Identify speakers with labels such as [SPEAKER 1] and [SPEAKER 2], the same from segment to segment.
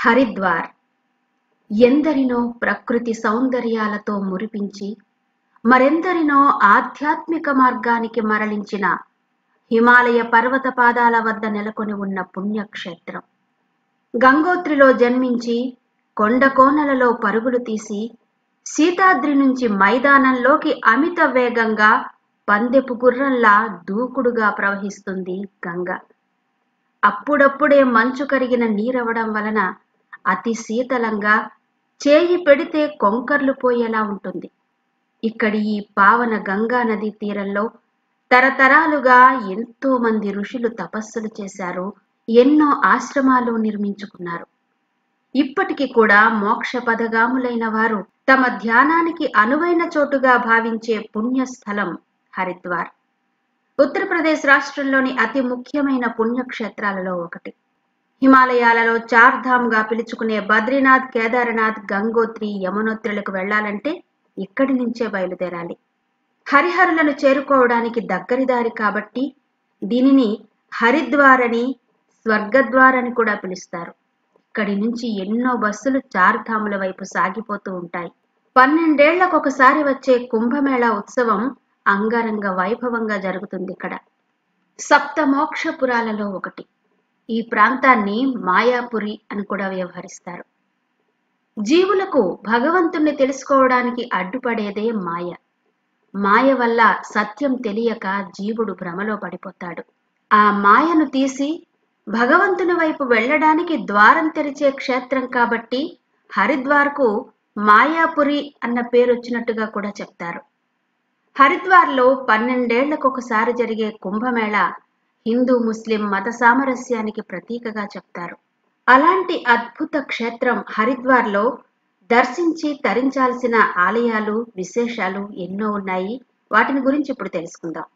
[SPEAKER 1] హరిద్వార్ ఎందరినో ప్రకృతి సౌందర్యాలతో మురిపించి మరెందరినో ఆధ్యాత్మిక మార్గానికి మరలించిన హిమాలయ పర్వత పాదాల వద్ద నెలకొని ఉన్న పుణ్యక్షేత్రం గంగోత్రిలో జన్మించి కొండ కోనలలో పరుగులు తీసి సీతాద్రి నుంచి మైదానంలోకి అమిత వేగంగా పందెపు గుర్రంలా దూకుడుగా ప్రవహిస్తుంది గంగ అప్పుడప్పుడే మంచు కరిగిన నీరవడం వలన అతి శీతలంగా చేయి పెడితే కొంకర్లు పోయేలా ఉంటుంది ఇక్కడి ఈ పావన గంగా నదీ తీరంలో తరతరాలుగా ఎంతో మంది ఋషులు తపస్సులు చేశారు ఎన్నో ఆశ్రమాలు నిర్మించుకున్నారు ఇప్పటికి కూడా మోక్ష పదగాములైన వారు తమ ధ్యానానికి అనువైన చోటుగా భావించే పుణ్యస్థలం హరిద్వార్ ఉత్తరప్రదేశ్ రాష్ట్రంలోని అతి ముఖ్యమైన పుణ్యక్షేత్రాలలో ఒకటి హిమాలయాలలో చార్ధామ్గా పిలుచుకునే బద్రీనాథ్ కేదార్నాథ్ గంగోత్రి యమునోత్రులకు వెళ్లాలంటే ఇక్కడి నుంచే బయలుదేరాలి హరిహరులను చేరుకోవడానికి దగ్గరి దారి కాబట్టి దీనిని హరిద్వార్ అని స్వర్గద్వార్ అని కూడా పిలుస్తారు ఇక్కడి నుంచి ఎన్నో బస్సులు చార్ధాముల వైపు సాగిపోతూ ఉంటాయి పన్నెండేళ్లకు ఒకసారి వచ్చే కుంభమేళా ఉత్సవం అంగరంగ వైభవంగా జరుగుతుంది ఇక్కడ సప్త మోక్షపురాలలో ఒకటి ఈ ప్రాంతాన్ని మాయాపురి అని కూడా వ్యవహరిస్తారు జీవులకు భగవంతుణ్ణి తెలుసుకోవడానికి అడ్డుపడేదే మాయ మాయ వల్ల సత్యం తెలియక జీవుడు భ్రమలో పడిపోతాడు ఆ మాయను తీసి భగవంతుని వైపు వెళ్ళడానికి ద్వారం తెరిచే క్షేత్రం కాబట్టి హరిద్వార్కు మాయాపురి అన్న పేరు వచ్చినట్టుగా కూడా చెప్తారు హరిద్వార్లో పన్నెండేళ్లకు ఒకసారి జరిగే కుంభమేళ హిందూ ముస్లిం మత సామరస్యానికి ప్రతీకగా చెప్తారు అలాంటి అద్భుత క్షేత్రం హరిద్వార్లో దర్శించి తరించాల్సిన ఆలయాలు విశేషాలు ఎన్నో ఉన్నాయి వాటిని గురించి ఇప్పుడు తెలుసుకుందాం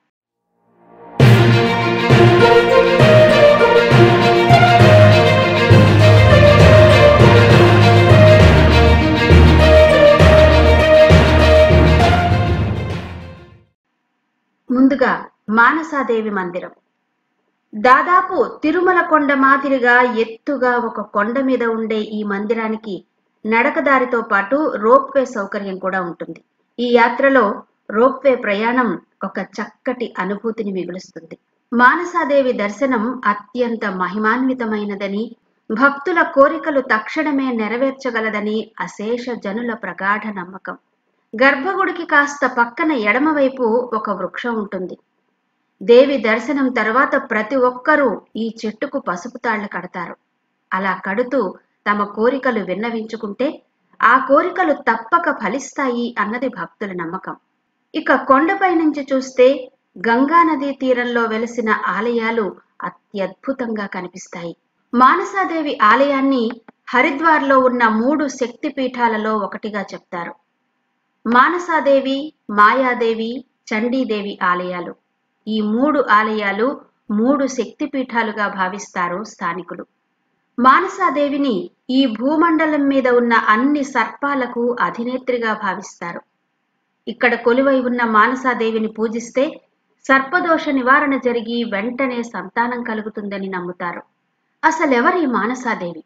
[SPEAKER 1] ముందుగా మానసాదేవి మందిరం దాదాపు తిరుమల కొండ మాదిరిగా ఎత్తుగా ఒక కొండ మీద ఉండే ఈ మందిరానికి నడకదారితో పాటు రోప్వే సౌకర్యం కూడా ఉంటుంది ఈ యాత్రలో రోప్వే ప్రయాణం ఒక చక్కటి అనుభూతిని మిగులుస్తుంది మానసాదేవి దర్శనం అత్యంత మహిమాన్వితమైనదని భక్తుల కోరికలు తక్షణమే నెరవేర్చగలదని అశేష జనుల ప్రగాఢ నమ్మకం గర్భగుడికి కాస్త పక్కన ఎడమవైపు ఒక వృక్షం ఉంటుంది దేవి దర్శనం తర్వాత ప్రతి ఒక్కరూ ఈ చెట్టుకు పసుపు తాళ్లు కడతారు అలా కడుతూ తమ కోరికలు విన్నవించుకుంటే ఆ కోరికలు తప్పక ఫలిస్తాయి అన్నది భక్తుల నమ్మకం ఇక కొండపై నుంచి చూస్తే గంగా నదీ తీరంలో వెలిసిన ఆలయాలు అత్యద్భుతంగా కనిపిస్తాయి మానసాదేవి ఆలయాన్ని హరిద్వార్లో ఉన్న మూడు శక్తి పీఠాలలో ఒకటిగా చెప్తారు మానసాదేవి మాయాదేవి చండీదేవి ఆలయాలు ఈ మూడు ఆలయాలు మూడు శక్తిపీఠాలుగా భావిస్తారు స్థానికులు మానసాదేవిని ఈ భూమండలం మీద ఉన్న అన్ని సర్పాలకు అధినేత్రిగా భావిస్తారు ఇక్కడ కొలువై ఉన్న మానసాదేవిని పూజిస్తే సర్పదోష నివారణ జరిగి వెంటనే సంతానం కలుగుతుందని నమ్ముతారు అసలెవరి మానసాదేవి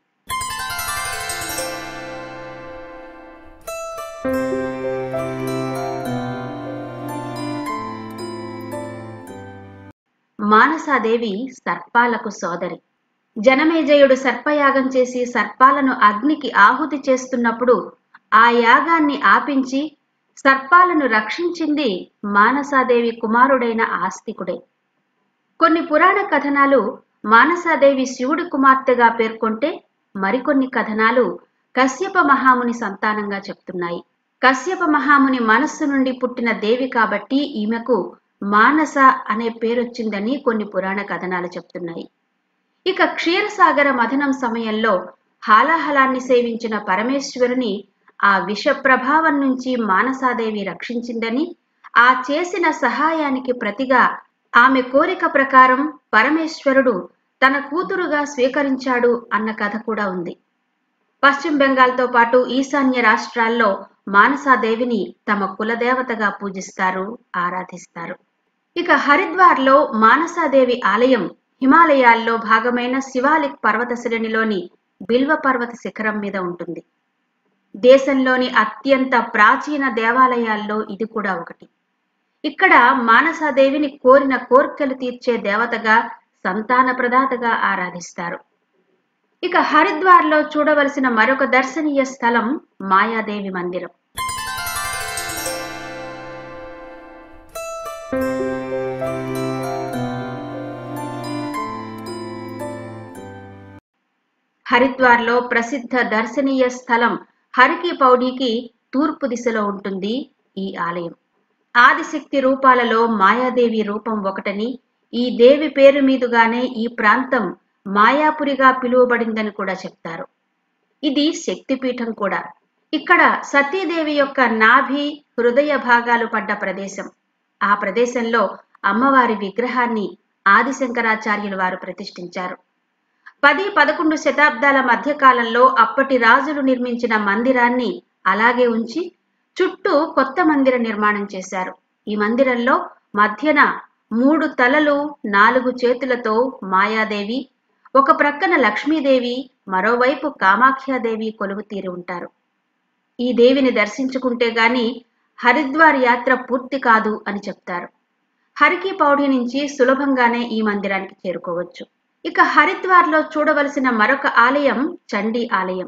[SPEAKER 1] మానసాదేవి సర్పాలకు సోదరి జనమేజయుడు సర్పయాగం చేసి సర్పాలను అగ్నికి ఆహుతి చేస్తున్నప్పుడు ఆ యాగాన్ని ఆపించి సర్పాలను రక్షించింది మానసాదేవి కుమారుడైన ఆస్తికుడే కొన్ని పురాణ కథనాలు మానసాదేవి శివుడి కుమార్తెగా పేర్కొంటే మరికొన్ని కథనాలు కశ్యప మహాముని సంతానంగా చెప్తున్నాయి కశ్యప మహాముని మనస్సు నుండి పుట్టిన దేవి కాబట్టి ఈమెకు మానస అనే పేరొచ్చిందని కొన్ని పురాణ కథనాలు చెప్తున్నాయి ఇక క్షీరసాగర మథనం సమయంలో హాలాహలాన్ని సేవించిన పరమేశ్వరుని ఆ విష ప్రభావం నుంచి మానసాదేవి రక్షించిందని ఆ చేసిన సహాయానికి ప్రతిగా ఆమె కోరిక ప్రకారం పరమేశ్వరుడు తన కూతురుగా స్వీకరించాడు అన్న కథ కూడా ఉంది పశ్చిమ బెంగాల్తో పాటు ఈశాన్య రాష్ట్రాల్లో మానసాదేవిని తమ కులదేవతగా పూజిస్తారు ఆరాధిస్తారు ఇక హరిద్వార్లో మానసాదేవి ఆలయం హిమాలయాల్లో భాగమైన శివాలిక్ పర్వత శ్రేణిలోని బిల్వ పర్వత శిఖరం మీద ఉంటుంది దేశంలోని అత్యంత ప్రాచీన దేవాలయాల్లో ఇది కూడా ఒకటి ఇక్కడ మానసాదేవిని కోరిన కోర్కెలు తీర్చే దేవతగా సంతాన ప్రదాతగా ఆరాధిస్తారు ఇక హరిద్వార్లో చూడవలసిన మరొక దర్శనీయ స్థలం మాయాదేవి మందిరం హరిద్వార్లో ప్రసిద్ధ దర్శనీయ స్థలం హరికి పౌడీకి తూర్పు దిశలో ఉంటుంది ఈ ఆలయం ఆదిశక్తి రూపాలలో మాయాదేవి రూపం ఒకటని ఈ దేవి పేరు మీదుగానే ఈ ప్రాంతం మాయాపురిగా పిలువబడిందని కూడా చెప్తారు ఇది శక్తిపీఠం కూడా ఇక్కడ సతీదేవి యొక్క నాభి హృదయ భాగాలు పడ్డ ప్రదేశం ఆ ప్రదేశంలో అమ్మవారి విగ్రహాన్ని ఆదిశంకరాచార్యులు వారు ప్రతిష్ఠించారు పది పదకొండు శతాబ్దాల మధ్యకాలంలో అప్పటి రాజులు నిర్మించిన మందిరాన్ని అలాగే ఉంచి చుట్టూ కొత్త మందిర నిర్మాణం చేశారు ఈ మందిరంలో మధ్యన మూడు తలలు నాలుగు చేతులతో మాయాదేవి ఒక ప్రక్కన లక్ష్మీదేవి మరోవైపు కామాఖ్యాదేవి కొలువు తీరి ఉంటారు ఈ దేవిని దర్శించుకుంటే గాని హరిద్వార్ యాత్ర పూర్తి కాదు అని చెప్తారు హరికి పౌడి నుంచి సులభంగానే ఈ మందిరానికి చేరుకోవచ్చు ఇక హరిద్వార్లో చూడవలసిన మరొక ఆలయం చండీ ఆలయం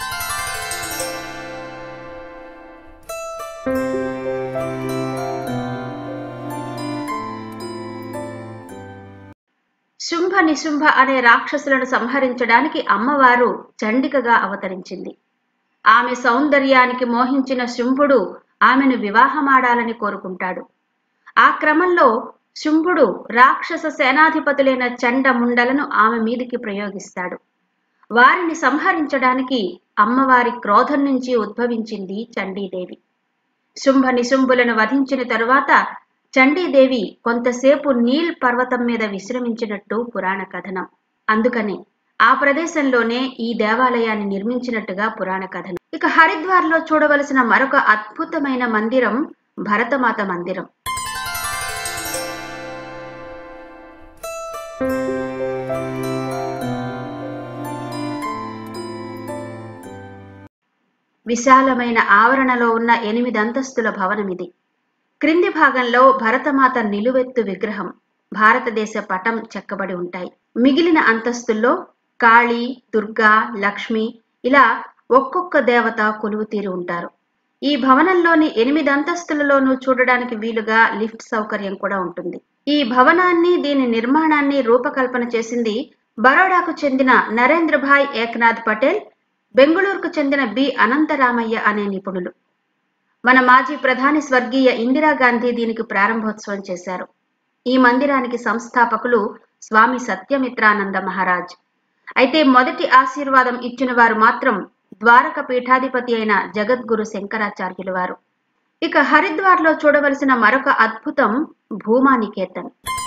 [SPEAKER 1] శుంభ నిశుంభ అనే రాక్షసులను సంహరించడానికి అమ్మవారు చండికగా అవతరించింది ఆమె సౌందర్యానికి మోహించిన శుంభుడు ఆమెను వివాహమాడాలని కోరుకుంటాడు ఆ క్రమంలో శుంభుడు రాక్షస సేనాధిపతులైన చండ ముండలను ఆమె మీదికి ప్రయోగిస్తాడు వారిని సంహరించడానికి అమ్మవారి క్రోధం నుంచి ఉద్భవించింది చండీదేవి శుంభ నిశుంభులను వధించిన తరువాత చండీదేవి కొంతసేపు నీల్ పర్వతం మీద విశ్రమించినట్టు పురాణ కథనం అందుకని ఆ ప్రదేశంలోనే ఈ దేవాలయాన్ని నిర్మించినట్టుగా పురాణ కథనం ఇక హరిద్వార్లో చూడవలసిన మరొక అద్భుతమైన మందిరం భరతమాత మందిరం విశాలమైన ఆవరణలో ఉన్న ఎనిమిది అంతస్తుల భవనం ఇది క్రింది భాగంలో భరతమాత నిలువెత్తు విగ్రహం భారతదేశ పటం చెక్కబడి ఉంటాయి మిగిలిన అంతస్తుల్లో కాళీ దుర్గా లక్ష్మి ఇలా ఒక్కొక్క దేవత కొలువు తీరి ఉంటారు ఈ భవనంలోని ఎనిమిది అంతస్తులలోనూ చూడడానికి వీలుగా లిఫ్ట్ సౌకర్యం కూడా ఉంటుంది ఈ భవనాన్ని దీని నిర్మాణాన్ని రూపకల్పన చేసింది బరోడాకు చెందిన నరేంద్రభాయ్ ఏక్నాథ్ పటేల్ బెంగుళూరుకు చెందిన బి అనంతరామయ్య అనే నిపుణులు మన మాజీ ప్రధాని స్వర్గీయ ఇందిరాగాంధీ దీనికి ప్రారంభోత్సవం చేశారు ఈ మందిరానికి సంస్థాపకులు స్వామి సత్యమిత్రానంద మహారాజ్ అయితే మొదటి ఆశీర్వాదం ఇచ్చిన వారు మాత్రం ద్వారక పీఠాధిపతి అయిన జగద్గురు శంకరాచార్యులు వారు ఇక హరిద్వార్లో చూడవలసిన మరొక అద్భుతం భూమానికేతన్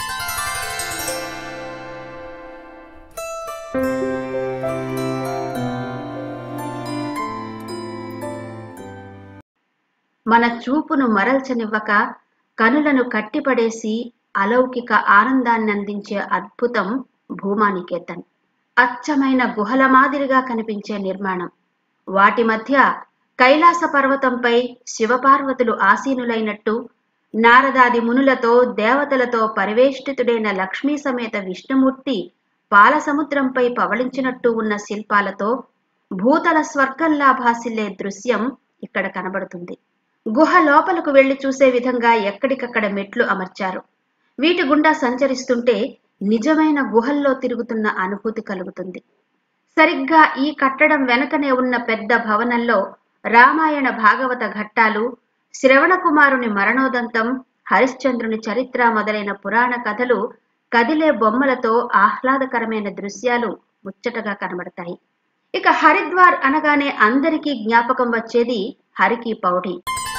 [SPEAKER 1] మన చూపును మరల్చనివ్వక కనులను కట్టిపడేసి అలౌకిక ఆనందాన్ని అందించే అద్భుతం భూమానికేతన్ అచ్చమైన గుహల మాదిరిగా కనిపించే నిర్మాణం వాటి మధ్య కైలాస పర్వతంపై శివపార్వతులు ఆసీనులైనట్టు నారదాది మునులతో దేవతలతో పరివేష్టితుడైన లక్ష్మీ సమేత విష్ణుమూర్తి పాలసముద్రంపై పవళించినట్టు ఉన్న శిల్పాలతో భూతల స్వర్గంలా భాసిల్లే దృశ్యం ఇక్కడ కనబడుతుంది గుహ లోపలకు వెళ్లి చూసే విధంగా ఎక్కడికక్కడ మెట్లు అమర్చారు వీటి గుండా సంచరిస్తుంటే నిజమైన గుహల్లో తిరుగుతున్న అనుభూతి కలుగుతుంది సరిగ్గా ఈ కట్టడం వెనకనే ఉన్న పెద్ద భవనంలో రామాయణ భాగవత ఘట్టాలు శ్రవణకుమారుని మరణోదంతం హరిశ్చంద్రుని చరిత్ర మొదలైన పురాణ కథలు కదిలే బొమ్మలతో ఆహ్లాదకరమైన దృశ్యాలు ముచ్చటగా కనబడతాయి ఇక హరిద్వార్ అనగానే అందరికీ జ్ఞాపకం వచ్చేది హరికి పౌడి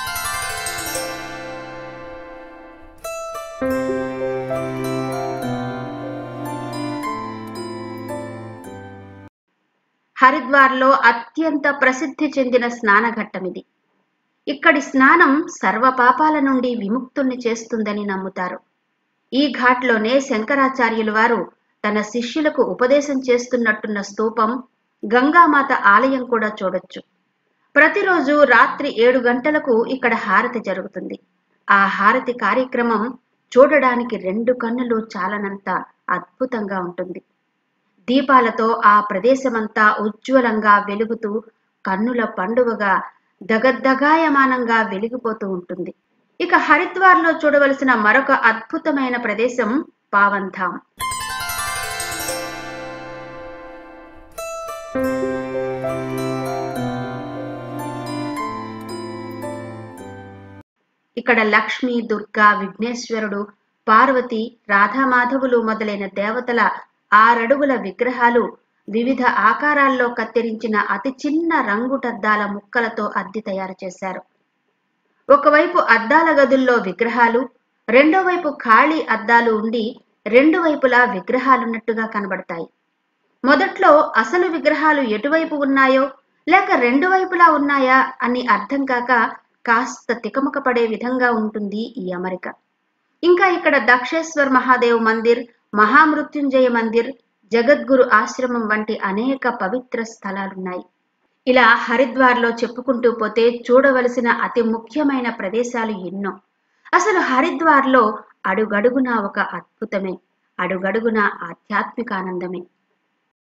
[SPEAKER 1] హరిద్వార్లో అత్యంత ప్రసిద్ధి చెందిన స్నానఘట్టమిది ఇక్కడి స్నానం సర్వ పాపాల నుండి విముక్తుల్ని చేస్తుందని నమ్ముతారు ఈ ఘాట్లోనే శంకరాచార్యులు వారు తన శిష్యులకు ఉపదేశం చేస్తున్నట్టున్న స్తూపం గంగామాత ఆలయం కూడా చూడొచ్చు ప్రతిరోజు రాత్రి ఏడు గంటలకు ఇక్కడ హారతి జరుగుతుంది ఆ హారతి కార్యక్రమం చూడడానికి రెండు కన్నులు చాలనంత అద్భుతంగా ఉంటుంది దీపాలతో ఆ ప్రదేశమంతా ఉజ్వలంగా వెలుగుతూ కన్నుల పండుగగా దగద్దగాయమానంగా వెలిగిపోతూ ఉంటుంది ఇక హరిద్వార్లో చూడవలసిన మరొక అద్భుతమైన ప్రదేశం పావంధామ్ ఇక్కడ లక్ష్మి దుర్గా విఘ్నేశ్వరుడు పార్వతి రాధామాధవులు మొదలైన దేవతల ఆరడుగుల విగ్రహాలు వివిధ ఆకారాల్లో కత్తిరించిన అతి చిన్న రంగుటద్దాల ముక్కలతో అద్ది తయారు చేశారు ఒకవైపు అద్దాల గదుల్లో విగ్రహాలు రెండో వైపు ఖాళీ అద్దాలు ఉండి రెండు వైపులా విగ్రహాలున్నట్టుగా కనబడతాయి మొదట్లో అసలు విగ్రహాలు ఎటువైపు ఉన్నాయో లేక రెండు వైపులా ఉన్నాయా అని అర్థం కాక కాస్త తికమక పడే విధంగా ఉంటుంది ఈ అమరిక ఇంకా ఇక్కడ దక్షేశ్వర్ మహాదేవ్ మందిర్ మహామృత్యుంజయ మందిర్ జగద్గురు ఆశ్రమం వంటి అనేక పవిత్ర స్థలాలున్నాయి ఇలా హరిద్వార్లో చెప్పుకుంటూ పోతే చూడవలసిన అతి ముఖ్యమైన ప్రదేశాలు ఎన్నో అసలు హరిద్వార్లో అడుగడుగునా ఒక అద్భుతమే అడుగడుగునా ఆధ్యాత్మిక ఆనందమే